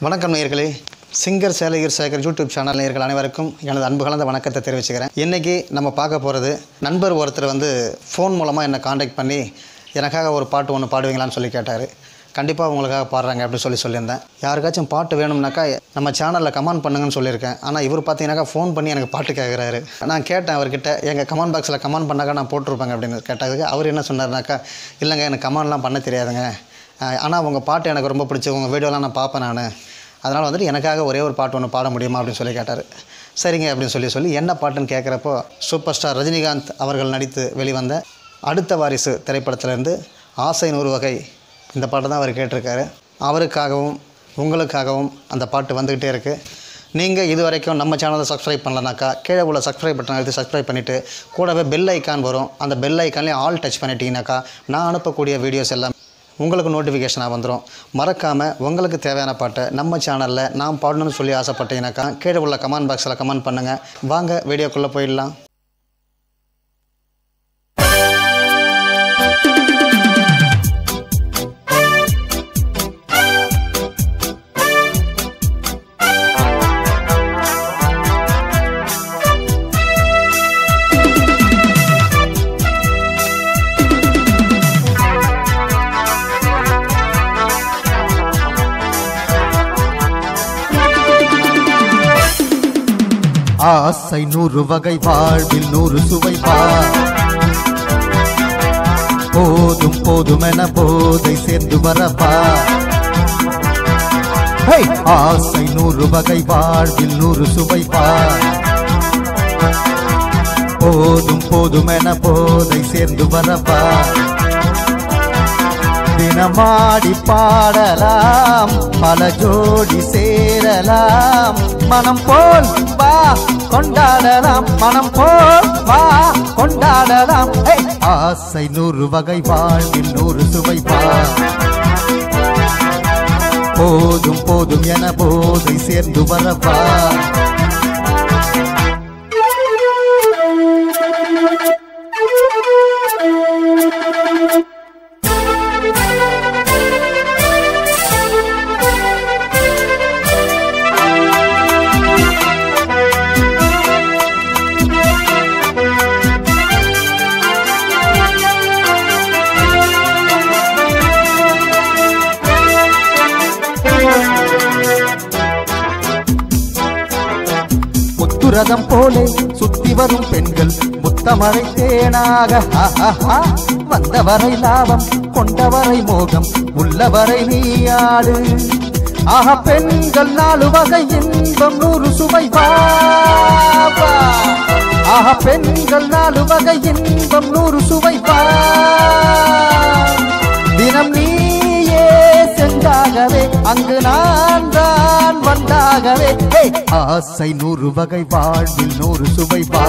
வணக்கம் நேயர்களே சிங்கர் சேலையர் சேகர் யூடியூப் சேனல் நேயர்கள் அனைவருக்கும் எனது அன்பு கலந்த வணக்கத்தை தெரிவிச்சுக்கிறேன் இன்றைக்கி நம்ம பார்க்க போகிறது நண்பர் ஒருத்தர் வந்து ஃபோன் மூலமாக என்னை காண்டாக்ட் பண்ணி எனக்காக ஒரு பாட்டு ஒன்று பாடுவீங்களான்னு சொல்லி கேட்டார் கண்டிப்பாக உங்களுக்காக பாடுறாங்க அப்படின்னு சொல்லி சொல்லியிருந்தேன் யாருக்காச்சும் பாட்டு வேணும்னாக்கா நம்ம சேனலில் கமெண்ட் பண்ணுங்கன்னு சொல்லியிருக்கேன் ஆனால் இவர் பார்த்தீங்கன்னாக்கா ஃபோன் பண்ணி எனக்கு பாட்டு கேட்குறாரு நான் கேட்டேன் அவர்கிட்ட எங்கள் கமெண்ட் பாக்ஸில் கமெண்ட் பண்ணாக்கா நான் போட்டிருப்பேங்க அப்படின்னு கேட்டதுக்கு அவர் என்ன சொன்னார்னாக்கா இல்லைங்க எனக்கு கமெண்ட்லாம் பண்ண தெரியாதுங்க ஆனால் உங்கள் பாட்டு எனக்கு ரொம்ப பிடிச்சி உங்கள் வீடியோலாம் நான் பார்ப்பேன் நான் அதனால் வந்துட்டு எனக்காக ஒரே ஒரு பாட்டு ஒன்று பாட முடியுமா அப்படின்னு சொல்லி கேட்டார் சரிங்க அப்படின்னு சொல்லி சொல்லி என்ன பாட்டுன்னு கேட்குறப்போ சூப்பர் ஸ்டார் ரஜினிகாந்த் அவர்கள் நடித்து வெளிவந்த அடுத்த வாரிசு திரைப்படத்திலேருந்து ஆசை நூறு வகை இந்த பாட்டை தான் அவர் கேட்டிருக்காரு அவருக்காகவும் உங்களுக்காகவும் அந்த பாட்டு வந்துக்கிட்டே இருக்குது நீங்கள் இது வரைக்கும் நம்ம சேனலை சப்ஸ்கிரைப் பண்ணலனாக்கா கீழே உள்ள சப்ஸ்கிரைப் பட்டன் எடுத்து சப்ஸ்கிரைப் பண்ணிவிட்டு கூடவே பெல் ஐக்கான் வரும் அந்த பெல் ஐக்கான்லேயும் ஆல் டச் பண்ணிட்டீங்கனாக்கா நான் அனுப்பக்கூடிய வீடியோஸ் எல்லாம் உங்களுக்கு நோட்டிஃபிகேஷனாக வந்துடும் மறக்காமல் உங்களுக்கு தேவையான பாட்டை நம்ம சேனலில் நான் பாடணும்னு சொல்லி ஆசைப்பட்டீங்கன்னாக்கா கீழே உள்ள கமெண்ட் பாக்ஸில் கமெண்ட் பண்ணுங்கள் வாங்க வீடியோக்குள்ளே போயிடலாம் ஆசை நூறு வகை வாழ்வில் நூறு சுவை பார் போதும் போதும் என போதை சேர்ந்து வரப்பா ஹே! ஆசை நூறு வகை வாழ்வில் நூறு சுவை பார் போதும் போதும் என போதை சேர்ந்து வரப்பா தினமாடி பாடலாம் பல ஜோடி சேரலாம் மனம் போல் வா கொண்டாடலாம் மனம் போல் வா கொண்டாடலாம் ஏய்! ஆசை நூறு வகை வாழ்வில் நூறு சுவை வா போதும் போதும் என போதை சேர்ந்து வரவா முத்துரதம் போலே சுத்தி வரும் பெண்கள் முத்தமழை தேனாக ஹா, ஹா, ஹா. வந்தவரை லாபம் கொண்டவரை மோகம் உள்ளவரை நீயாடு ஆக பெண்கள் நாலு வகை இன்பம் நூறு சுவை வா, வா. ஆக பெண்கள் நாலு வகை இன்பம் நூறு சுவை வா. தினம் நீயே சென்றாகவே அங்கு நான் தான் வந்தாகவே ஹே! ஆசை நூறு வகை வாழ்வில் நூறு சுவை வா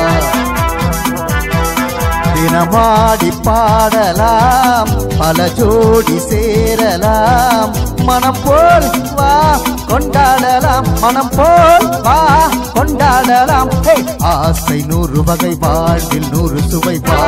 தினமாடி பாடலாம் பல ஜோடி சேரலாம் மனம் போல் வா கொண்டாடலாம் மனம் போல் வா கொண்டாடலாம் ஹே! ஆசை நூறு வகை வாழ்வில் நூறு சுவை வா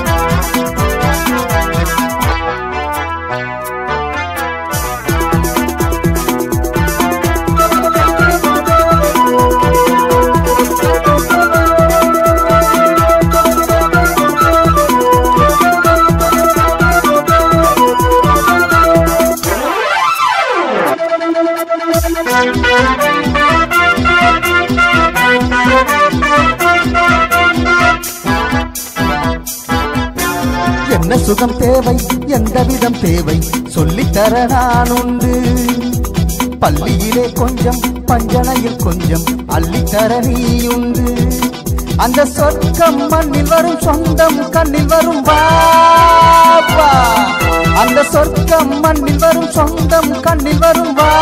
என்ன சுகம் தேவை எந்த விதம் தேவை சொல்லித்தர நான் உண்டு பள்ளியிலே கொஞ்சம் பஞ்சனையில் கொஞ்சம் அள்ளித்தர நீ உண்டு அந்த சொர்க்கம் மண்ணில் வரும் சொந்தம் கண்ணில் வரும் பாப்பா அந்த சொர்க்கம் மண்ணில் வரும் சொந்தம் கண்ணில் வரும் வா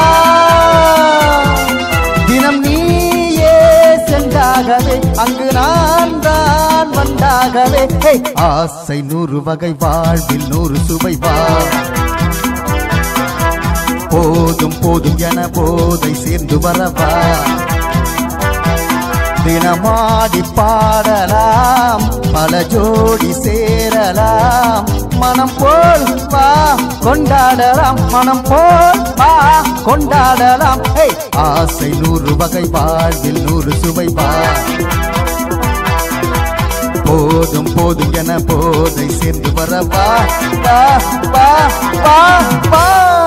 தினம் நீயே சென்றாகவே அங்கு நான் தான் வந்தாகவே ஹே! ஆசை நூறு வகை வாழ்வில் நூறு சுவை வா போதும் போதும் என போதை சேர்ந்து வரவா தினமாடி பாடலாம் பல ஜோடி சேரலாம் மனம் போல் வா கொண்டாடலாம் மனம் போல் வா கொண்டாடலாம் ஏய், ஆசை நூறு வகை வாழ்வில் நூறு சுவை வா போதும் போதும் என போதை சேர்ந்து வர வா வா வா வா வா